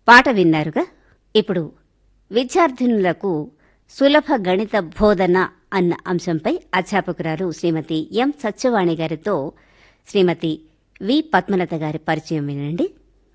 పాట విన్నారుగా ఇప్పుడు విద్యార్థినులకు సులభ గణిత బోధన అన్న అంశంపై అధ్యాపకురాలు శ్రీమతి ఎం సత్యవాణి గారితో శ్రీమతి వి పద్మలత గారి పరిచయం వినండి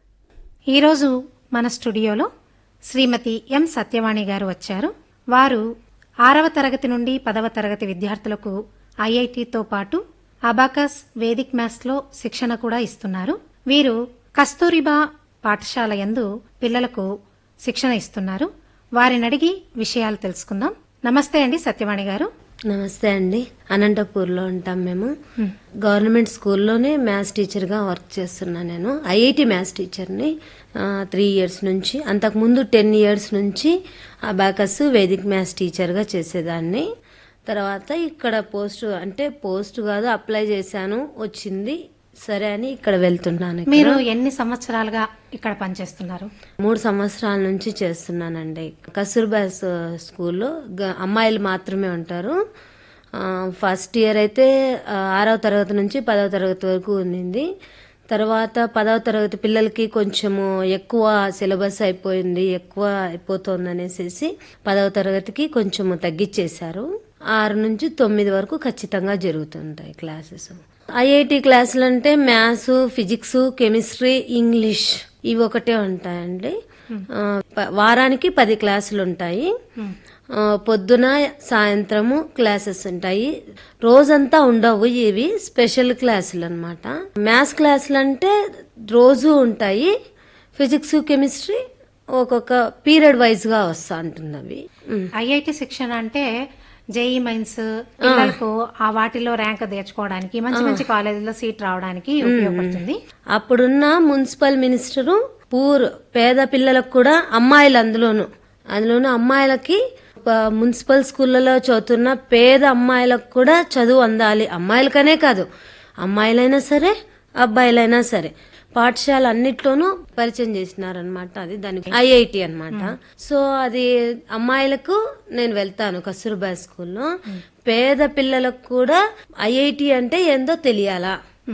ఈరోజు మన స్టూడియోలో శ్రీమతి ఎం సత్యవాణి గారు వచ్చారు వారు ఆరవ తరగతి నుండి పదవ తరగతి విద్యార్థులకు ఐఐటితో పాటు అబాకస్ వేదిక్ మ్యాథ్స్లో శిక్షణ కూడా ఇస్తున్నారు వీరు కస్తూరిబా పాఠశాల యందు పిల్లలకు శిక్షణ ఇస్తున్నారు వారిని అడిగి విషయాలు తెలుసుకుందాం నమస్తే అండి సత్యవాణి గారు నమస్తే అండి అనంతపూర్లో ఉంటాం మేము గవర్నమెంట్ స్కూల్లోనే మ్యాథ్స్ టీచర్గా వర్క్ చేస్తున్నా నేను ఐఐటి మ్యాథ్స్ టీచర్ని త్రీ ఇయర్స్ నుంచి అంతకుముందు టెన్ ఇయర్స్ నుంచి అబాకస్ వేదిక్ మ్యాథ్స్ టీచర్గా చేసేదాన్ని తర్వాత ఇక్కడ పోస్ట్ అంటే పోస్ట్ కాదు అప్లై చేశాను వచ్చింది సరే అని ఇక్కడ వెళ్తున్నాను మీరు ఎన్ని సంవత్సరాలుగా ఇక్కడ పనిచేస్తున్నారు మూడు సంవత్సరాల నుంచి చేస్తున్నానండి కస్తూర్బాస్ స్కూల్లో గ- అమ్మాయిలు మాత్రమే ఉంటారు ఆ, ఫస్ట్ ఇయర్ అయితే ఆ, ఆరవ తరగతి నుంచి పదవ తరగతి వరకు ఉండింది తర్వాత పదవ తరగతి పిల్లలకి కొంచెము ఎక్కువ సిలబస్ అయిపోయింది ఎక్కువ అయిపోతుంది అనేసి పదవ తరగతికి కొంచెము తగ్గించేశారు ఆరు నుంచి తొమ్మిది వరకు ఖచ్చితంగా జరుగుతుంటాయి క్లాసెస్ ఐఐటి క్లాసులు అంటే మ్యాథ్స్ ఫిజిక్స్ కెమిస్ట్రీ ఇంగ్లీష్ ఇవి ఒకటే ఉంటాయండి ఆ, ప- వారానికి పది క్లాసులు ఉంటాయి ఆ, పొద్దున సాయంత్రము క్లాసెస్ ఉంటాయి రోజంతా ఉండవు ఇవి స్పెషల్ క్లాసులు అనమాట మ్యాథ్స్ క్లాసులు అంటే రోజు ఉంటాయి ఫిజిక్స్ కెమిస్ట్రీ ఒక్కొక్క పీరియడ్ వైజ్ గా వస్తా ఉంటుంది అవి ఉమ్. ఐఐటి శిక్షణ అంటే జేఈ మైన్స్ పిల్లలకు ఆ వాటిలో ర్యాంక్ తెచ్చుకోవడానికి మంచి మంచి కాలేజీలో సీట్ రావడానికి ఉపయోగపడుతుంది అప్పుడున్న మున్సిపల్ మినిస్టరు పూర్ పేద పిల్లలకు కూడా అమ్మాయిలు అందులోను అందులోను అమ్మాయిలకి ప- మున్సిపల్ స్కూళ్ళలో చదువుతున్న పేద అమ్మాయిలకు కూడా చదువు అందాలి అమ్మాయిలకనే కాదు అమ్మాయిలైనా సరే అబ్బాయిలైనా సరే పాఠశాల అన్నిట్లోనూ పరిచయం చేసినారనమాట అది దానికి ఐఐటి అన్నమాట సో అది అమ్మాయిలకు నేను వెళ్తాను కస్తూర్బా స్కూల్లో పేద పిల్లలకు కూడా ఐఐటి అంటే ఏందో తెలియాలా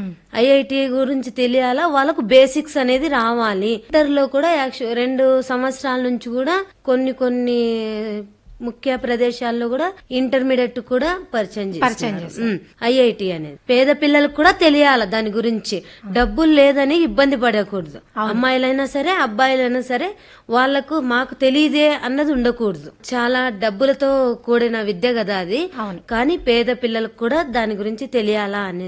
ఐఐటి గురించి తెలియాలా వాళ్ళకు బేసిక్స్ అనేది రావాలి ఇంటర్లో కూడా యాక్చు రెండు సంవత్సరాల నుంచి కూడా కొన్ని కొన్ని ముఖ్య ప్రదేశాల్లో కూడా ఇంటర్మీడియట్ కూడా పరిచయం పరిచయం చేస్తున్నారు. ఉమ్, ఐఐటి అనేది పేద పిల్లలకు కూడా తెలియాలి దాని గురించి డబ్బులు లేదని ఇబ్బంది పడకూడదు అమ్మాయిలైనా సరే అబ్బాయిలైనా సరే వాళ్లకు మాకు తెలియదే అన్నది ఉండకూడదు చాలా డబ్బులతో కూడిన విద్య కదా అది అవును. కానీ పేద పిల్లలకు కూడా దాని గురించి తెలియాలా అనే